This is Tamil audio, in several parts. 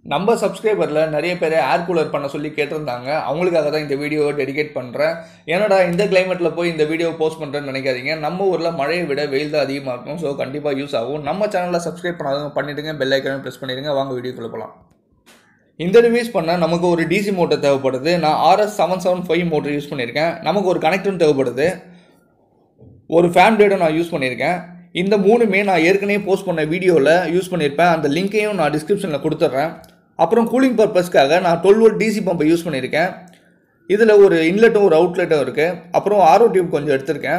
நம்ம சப்ஸ்கிரைபரில் நிறைய பேர் ஏர் கூலர் பண்ண சொல்லி கேட்டிருந்தாங்க அவங்களுக்காக தான் இந்த வீடியோவை டெடிகேட் பண்ணுறேன் ஏன்னாடா இந்த கிளைமேட்டில் போய் இந்த வீடியோ போஸ்ட் பண்ணுறேன்னு நினைக்காதீங்க நம்ம ஊரில் மழையை விட வெயில் தான் அதிகமாக இருக்கும் ஸோ கண்டிப்பாக யூஸ் ஆகும் நம்ம சேனலில் சப்ஸ்கிரைப் பண்ணாதவங்க பண்ணிவிடுங்க பெல் ஐக்கனை ப்ரெஸ் பண்ணிடுங்க வாங்க வீடியோக்குள்ளே போகலாம் இந்த ரிவ்யூஸ் பண்ண நமக்கு ஒரு டிசி மோட்டர் தேவைப்படுது நான் RS seven seven five motor use பண்ணியிருக்கேன் நமக்கு ஒரு கனெக்டரும் தேவைப்படுது ஒரு ஃபேன் பிளேடும் நான் யூஸ் பண்ணியிருக்கேன் இந்த மூணுமே நான் ஏற்கனவே போஸ்ட் பண்ண வீடியோவில் யூஸ் பண்ணியிருப்பேன் அந்த லிங்க்கையும் நான் டிஸ்கிரிப்ஷனில் கொடுத்துட்றேன் அப்புறம் கூலிங் பர்பஸ்க்காக நான் டுவெல் வோல்ட் டிசி பம்பை யூஸ் பண்ணியிருக்கேன் இதில் ஒரு இன்லெட்டும் ஒரு அவுட்லெட்டும் இருக்குது அப்புறம் ஆரோ டியூப் கொஞ்சம் எடுத்திருக்கேன்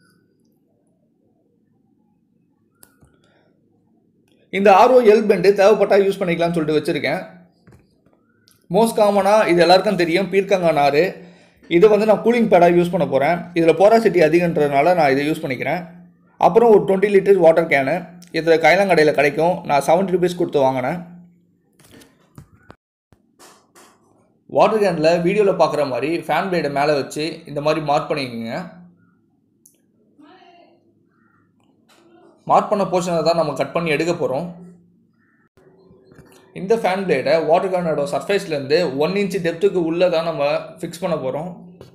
இந்த ஆர்ஓ எல் பெண்டு தேவைப்பட்டால் யூஸ் பண்ணிக்கலாம்னு சொல்லிட்டு வச்சுருக்கேன் மோஸ்ட் காமனாக இது எல்லாருக்கும் தெரியும் பீர்க்கங்கா நார் இதை வந்து நான் கூலிங் பேடாக யூஸ் பண்ண போகிறேன் இதில் போராசிட்டி அதிகன்றதுனால நான் இதை யூஸ் பண்ணிக்கிறேன் அப்புறம் ஒரு டுவெண்ட்டி லிட்டர் வாட்டர் கேனு இதில் கைலாங்கடையில் கிடைக்கும் நான் செவன்ட்டி ருபீஸ் கொடுத்து வாங்கினேன் வாட்டர் கேனில் வீடியோவில் பார்க்குற மாதிரி ஃபேன் பிளேடை மேலே வச்சு இந்த மாதிரி மார்க் பண்ணிக்கோங்க மார்க் பண்ண போர்ஷனை தான் நம்ம கட் பண்ணி எடுக்க போகிறோம் இந்த ஃபேன் பிளேடை வாட்டர் கேனோட சர்ஃபேஸ்லேருந்து ஒன் இன்ச் டெப்த்துக்கு உள்ளே தான் நம்ம ஃபிக்ஸ் பண்ண போகிறோம்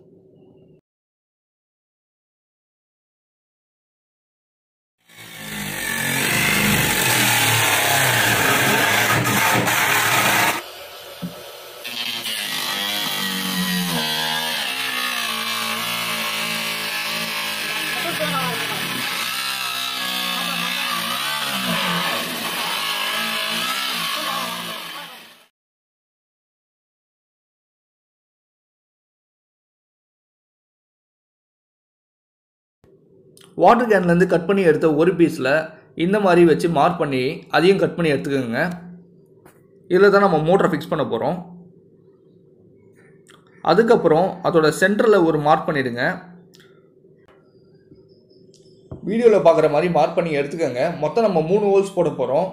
வாட்டர் கேன்லேருந்து கட் பண்ணி எடுத்த ஒரு பீஸில் இந்த மாதிரி வச்சு மார்க் பண்ணி அதையும் கட் பண்ணி எடுத்துக்கோங்க இதில் தான் நம்ம மோட்டரை ஃபிக்ஸ் பண்ண போகிறோம் அதுக்கப்புறம் அதோட சென்டரில் ஒரு மார்க் பண்ணிடுங்க வீடியோவில் பார்க்குற மாதிரி மார்க் பண்ணி எடுத்துக்கோங்க மொத்தம் நம்ம மூணு ஹோல்ஸ் போட போகிறோம்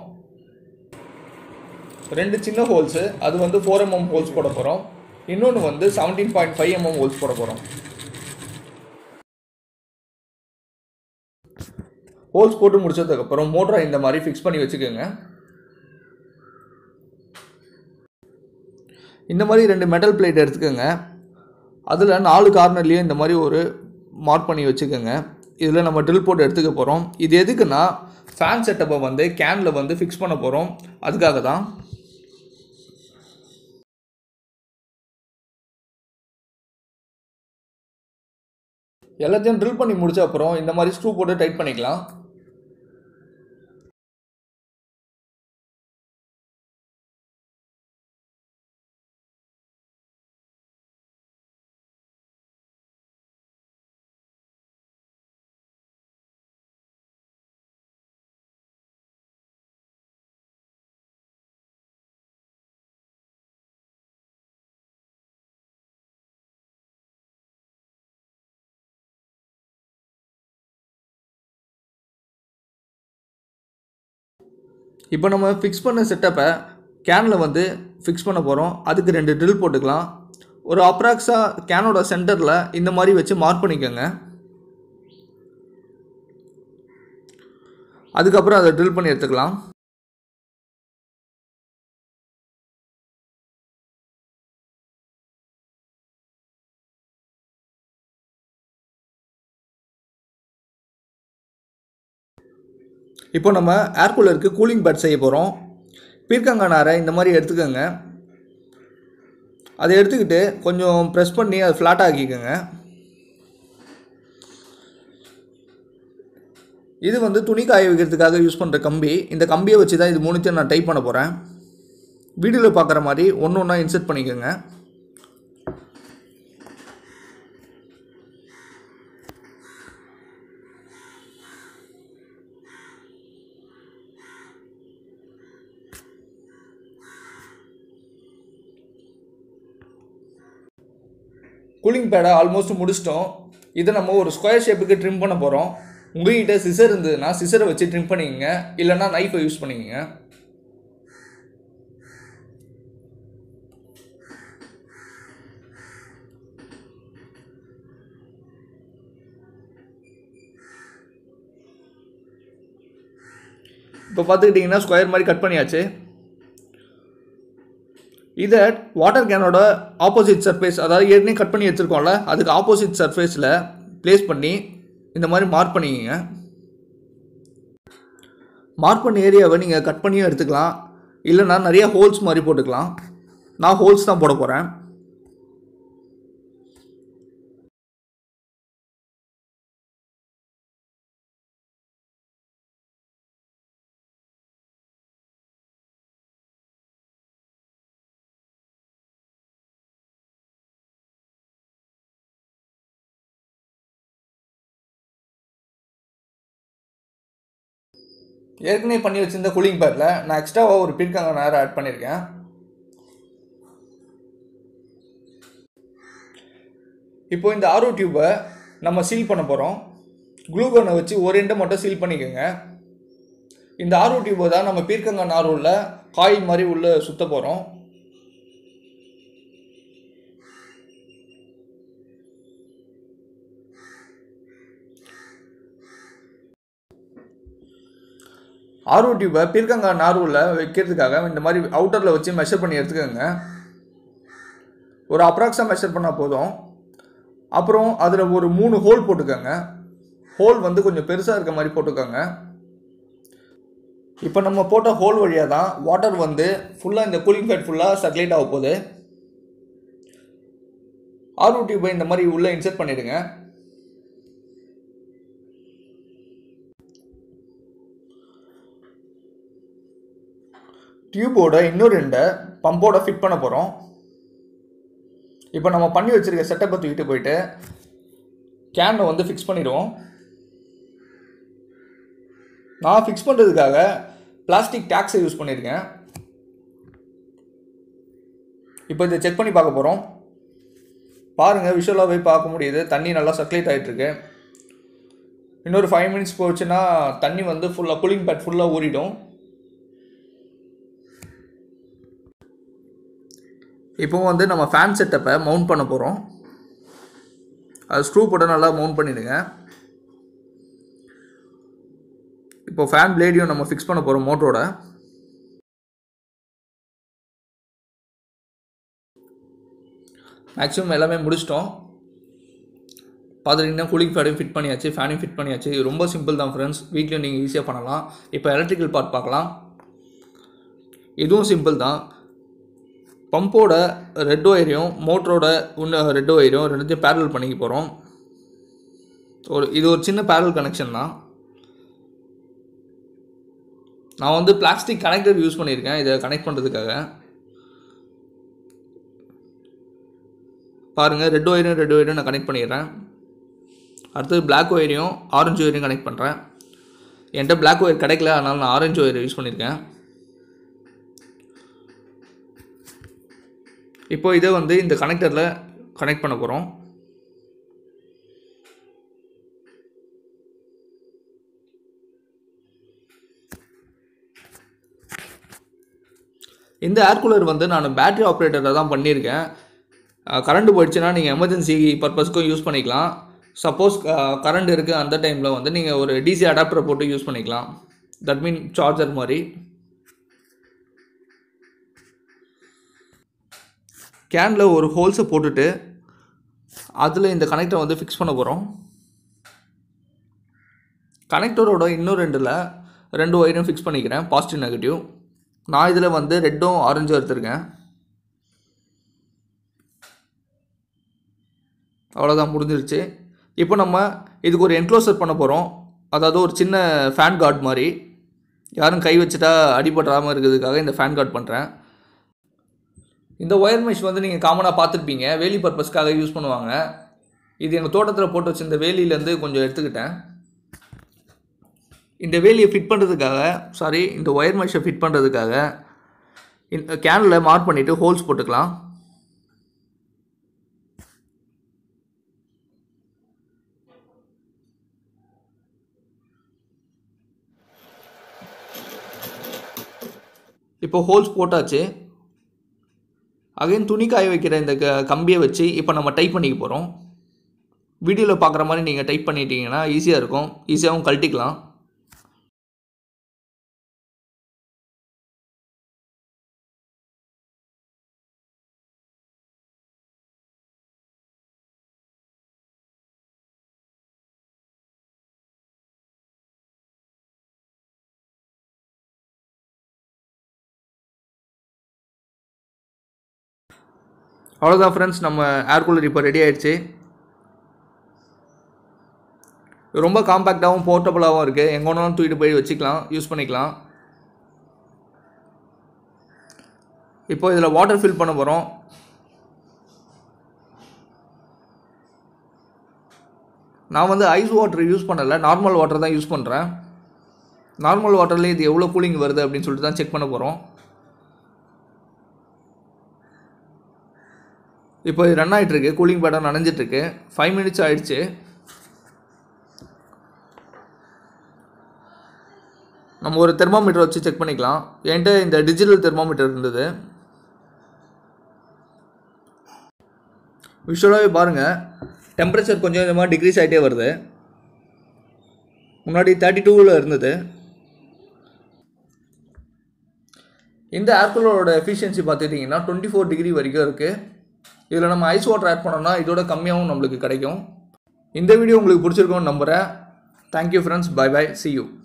ரெண்டு சின்ன ஹோல்ஸு அது வந்து ஃபோர் எம்எம் ஹோல்ஸ் போட போகிறோம் இன்னொன்று வந்து seventeen point five mm holes போட போகிறோம் ஹோல்ஸ் போட்டு முடிச்சதுக்கப்புறம் மோட்டரை இந்த மாதிரி ஃபிக்ஸ் பண்ணி வச்சுக்கோங்க இந்த மாதிரி ரெண்டு மெட்டல் பிளேட் எடுத்துக்கோங்க அதில் நாலு கார்னர்லேயும் இந்த மாதிரி ஒரு மார்க் பண்ணி வச்சுக்கோங்க இதில் நம்ம ட்ரில் போட்டு எடுத்துக்க போகிறோம் இது எதுக்குன்னா ஃபேன் செட்டப்பை வந்து கேனில் வந்து ஃபிக்ஸ் பண்ண போகிறோம் அதுக்காக தான் எல்லாத்தையும் ட்ரில் பண்ணி முடிச்ச அப்புறம் இந்த மாதிரி ஸ்க்ரூ போட்டு டைட் பண்ணிக்கலாம் இப்போ நம்ம ஃபிக்ஸ் பண்ண செட்டப்பை கேனில் வந்து ஃபிக்ஸ் பண்ண போகிறோம் அதுக்கு ரெண்டு ட்ரில் போட்டுக்கலாம் ஒரு அப்ராக்ஸாக கேனோட சென்டரில் இந்த மாதிரி வச்சு மார்க் பண்ணிக்கோங்க அதுக்கப்புறம் அதை ட்ரில் பண்ணி எடுத்துக்கலாம் இப்போ நம்ம ஏர் கூலருக்கு கூலிங் பேட் செய்ய போகிறோம் பீர்க்கங்கா நாரை இந்த மாதிரி எடுத்துக்கோங்க அதை எடுத்துக்கிட்டு கொஞ்சம் ப்ரெஸ் பண்ணி அதை ஃப்ளாட்டாக ஆக்கிக்கோங்க இது வந்து துணி காய வைக்கிறதுக்காக யூஸ் பண்ணுற கம்பி இந்த கம்பியை வச்சு தான் இது மூணுத்தையும் நான் டைப் பண்ண போகிறேன் வீடியோவில் பார்க்குற மாதிரி ஒன்று ஒன்றா இன்சர்ட் பண்ணிக்கோங்க கூலிங் பேடை ஆல்மோஸ்ட் முடிச்சிட்டோம் இதை நம்ம ஒரு ஸ்கொயர் ஷேப்புக்கு ட்ரிம் பண்ண போகிறோம் உங்கள்கிட்ட சிசர் இருந்ததுன்னா சிசரை வச்சு ட்ரிம் பண்ணிக்கங்க இல்லைன்னா நைஃபை யூஸ் பண்ணிக்கங்க இப்போ பார்த்துக்கிட்டிங்கன்னா ஸ்கொயர் மாதிரி கட் பண்ணியாச்சு இதை வாட்டர் கேனோட ஆப்போசிட் சர்ஃபேஸ் அதாவது ஏற்கனவே கட் பண்ணி வச்சுருக்கோம்ல அதுக்கு ஆப்போசிட் சர்ஃபேஸில் ப்ளேஸ் பண்ணி இந்த மாதிரி மார்க் பண்ணிக்கங்க மார்க் பண்ண ஏரியாவை நீங்கள் கட் பண்ணியும் எடுத்துக்கலாம் இல்லைன்னா நிறைய ஹோல்ஸ் மாதிரி போட்டுக்கலாம் நான் ஹோல்ஸ் தான் போட போகிறேன் ஏற்கனவே பண்ணி வச்சிருந்த கூலிங் பேரில் நான் எக்ஸ்ட்ராவாக ஒரு பீர்க்கங்க நேரம் ஆட் பண்ணியிருக்கேன் இப்போ இந்த ஆரோ டியூப்பை நம்ம சீல் பண்ண போகிறோம் க்ளூகனை வச்சு ஒரு எண்டை மட்டும் சீல் பண்ணிக்கோங்க இந்த ஆரோ டியூப்பை தான் நம்ம பீர்க்கங்கான் ஆரோவில் காயில் மாதிரி உள்ளே சுத்த போகிறோம் ஆர்ஓ டியூப்பை பீர்க்கங்காய் நார்வில் வைக்கிறதுக்காக இந்த மாதிரி அவுட்டரில் வச்சு மெஷர் பண்ணி எடுத்துக்கோங்க ஒரு அப்ராக்ஸாக மெஷர் பண்ணால் போதும் அப்புறம் அதில் ஒரு மூணு ஹோல் போட்டுக்கோங்க ஹோல் வந்து கொஞ்சம் பெருசாக இருக்க மாதிரி போட்டுக்கோங்க இப்போ நம்ம போட்ட ஹோல் வழியாக தான் வாட்டர் வந்து ஃபுல்லாக இந்த கூலிங் ஃபேட் ஃபுல்லாக சர்க்குலேட் ஆக போகுது ஆர்ஓ டியூப்பை இந்த மாதிரி உள்ளே இன்செர்ட் பண்ணிவிடுங்க டியூபோட இன்னொரு ரெண்டை பம்போட ஃபிட் பண்ண போகிறோம் இப்போ நம்ம பண்ணி வச்சுருக்க செட்டப்பை தூக்கிட்டு போயிட்டு கேனை வந்து ஃபிக்ஸ் பண்ணிடுவோம் நான் ஃபிக்ஸ் பண்ணுறதுக்காக பிளாஸ்டிக் டேக்ஸை யூஸ் பண்ணியிருக்கேன் இப்போ இதை செக் பண்ணி பார்க்க போகிறோம் பாருங்கள் விஷுவலாகவே பார்க்க முடியுது தண்ணி நல்லா சர்க்குலேட் ஆகிட்டுருக்கு இன்னொரு ஃபைவ் மினிட்ஸ் போச்சுன்னா தண்ணி வந்து ஃபுல்லாக கூலிங் பேட் ஃபுல்லாக ஊறிடும் இப்போ வந்து நம்ம ஃபேன் செட்டப்பை மவுண்ட் பண்ண போகிறோம் அது ஸ்க்ரூ போட்டு நல்லா மவுண்ட் பண்ணிடுங்க இப்போ ஃபேன் பிளேடையும் நம்ம ஃபிக்ஸ் பண்ண போகிறோம் மோட்டரோட மேக்ஸிமம் எல்லாமே முடிச்சிட்டோம் பார்த்துட்டிங்கன்னா கூலிங் ஃபேனையும் ஃபிட் பண்ணியாச்சு ஃபேனையும் ஃபிட் பண்ணியாச்சு இது ரொம்ப சிம்பிள் தான் ஃப்ரெண்ட்ஸ் வீட்லேயும் நீங்கள் ஈஸியாக பண்ணலாம் இப்போ எலக்ட்ரிக்கல் பார்ட் பார்க்கலாம் இதுவும் சிம்பிள் தான் பம்போட ரெட் ஒயரையும் மோட்டரோட இன்னும் ரெட் ஒயரையும் ரெண்டுத்தையும் பேரல் பண்ணிக்க போகிறோம் ஒரு இது ஒரு சின்ன பேரல் கனெக்ஷன் தான் நான் வந்து பிளாஸ்டிக் கனெக்டர் யூஸ் பண்ணியிருக்கேன் இதை கனெக்ட் பண்ணுறதுக்காக பாருங்கள் ரெட் ஒயரையும் ரெட் ஒயரையும் நான் கனெக்ட் பண்ணிடுறேன் அடுத்தது பிளாக் ஒயரையும் ஆரஞ்சு ஒயரையும் கனெக்ட் பண்ணுறேன் என்கிட்ட பிளாக் ஒயர் கிடைக்கல அதனால் நான் ஆரஞ்சு ஒயர் யூஸ் பண்ணியிருக்கேன் இப்போ இதை வந்து இந்த கனெக்டரில் கனெக்ட் பண்ண போகிறோம் இந்த ஏர் கூலர் வந்து நான் பேட்டரி ஆப்ரேட்டரில் தான் பண்ணியிருக்கேன் கரண்ட் போயிடுச்சுன்னா நீங்கள் எமர்ஜென்சி பர்பஸ்க்கும் யூஸ் பண்ணிக்கலாம் சப்போஸ் கரண்ட் இருக்குது அந்த டைமில் வந்து நீங்கள் ஒரு டிசி அடாப்டரை போட்டு யூஸ் பண்ணிக்கலாம் தட் மீன் சார்ஜர் மாதிரி கேனில் ஒரு ஹோல்ஸை போட்டுட்டு அதில் இந்த கனெக்டரை வந்து ஃபிக்ஸ் பண்ண போகிறோம் கனெக்டரோட இன்னும் ரெண்டில் ரெண்டு ஒயரும் ஃபிக்ஸ் பண்ணிக்கிறேன் பாசிட்டிவ் நெகட்டிவ் நான் இதில் வந்து ரெட்டும் ஆரஞ்சும் எடுத்திருக்கேன் அவ்வளோதான் முடிஞ்சிருச்சு இப்போ நம்ம இதுக்கு ஒரு என்க்ளோசர் பண்ண போகிறோம் அதாவது ஒரு சின்ன ஃபேன் கார்டு மாதிரி யாரும் கை வச்சுட்டா அடிபடாமல் இருக்கிறதுக்காக இந்த ஃபேன் கார்டு பண்ணுறேன் இந்த ஒயர் மெஷ் வந்து நீங்கள் காமனாக பார்த்துருப்பீங்க வேலி பர்பஸ்க்காக யூஸ் பண்ணுவாங்க இது எங்கள் தோட்டத்தில் போட்டு வச்சிருந்த வேலியிலேருந்து கொஞ்சம் எடுத்துக்கிட்டேன் இந்த வேலியை ஃபிட் பண்ணுறதுக்காக சாரி இந்த ஒயர் மெஷை ஃபிட் பண்ணுறதுக்காக இந்த கேனில் மார்க் பண்ணிவிட்டு ஹோல்ஸ் போட்டுக்கலாம் இப்போ ஹோல்ஸ் போட்டாச்சு அகைன் துணி காய வைக்கிற இந்த க கம்பியை வச்சு இப்போ நம்ம டைப் பண்ணிக்க போகிறோம் வீடியோவில் பார்க்குற மாதிரி நீங்கள் டைப் பண்ணிட்டீங்கன்னா ஈஸியாக இருக்கும் ஈஸியாகவும் கழட்டிக்கலாம் அவ்வளோதான் ஃப்ரெண்ட்ஸ் நம்ம ஏர் கூலர் இப்போ ரெடி ஆயிடுச்சு ரொம்ப காம்பேக்டாகவும் போர்ட்டபுளாகவும் இருக்குது எங்கே வேணாலும் தூக்கிட்டு போய் வச்சுக்கலாம் யூஸ் பண்ணிக்கலாம் இப்போ இதில் வாட்டர் ஃபில் பண்ண போகிறோம் நான் வந்து ஐஸ் வாட்டர் யூஸ் பண்ணலை நார்மல் வாட்டர் தான் யூஸ் பண்ணுறேன் நார்மல் வாட்டர்லேயே இது எவ்வளோ கூலிங் வருது அப்படின்னு சொல்லிட்டு தான் செக் பண்ண போகிறோம் இப்போ இது ரன் ஆகிட்டுருக்கு கூலிங் பேட்டர் நனைஞ்சிட்ருக்கு ஃபைவ் மினிட்ஸ் ஆயிடுச்சு நம்ம ஒரு தெர்மாமீட்டர் வச்சு செக் பண்ணிக்கலாம் என்கிட்ட இந்த டிஜிட்டல் தெர்மாமீட்டர் இருந்தது விஷுவலாகவே பாருங்கள் டெம்பரேச்சர் கொஞ்சம் கொஞ்சமாக டிக்ரீஸ் ஆகிட்டே வருது முன்னாடி தேர்ட்டி டூவில் இருந்தது இந்த ஏர் கூலரோட எஃபிஷியன்சி பார்த்துட்டிங்கன்னா டுவெண்ட்டி ஃபோர் டிகிரி வரைக்கும் இருக்குது இதில் நம்ம ஐஸ் வாட்டர் ஆட் பண்ணோம்னா இதோட கம்மியாகவும் நம்மளுக்கு கிடைக்கும் இந்த வீடியோ உங்களுக்கு பிடிச்சிருக்கும்னு நம்புகிறேன் thank you friends bye bye see you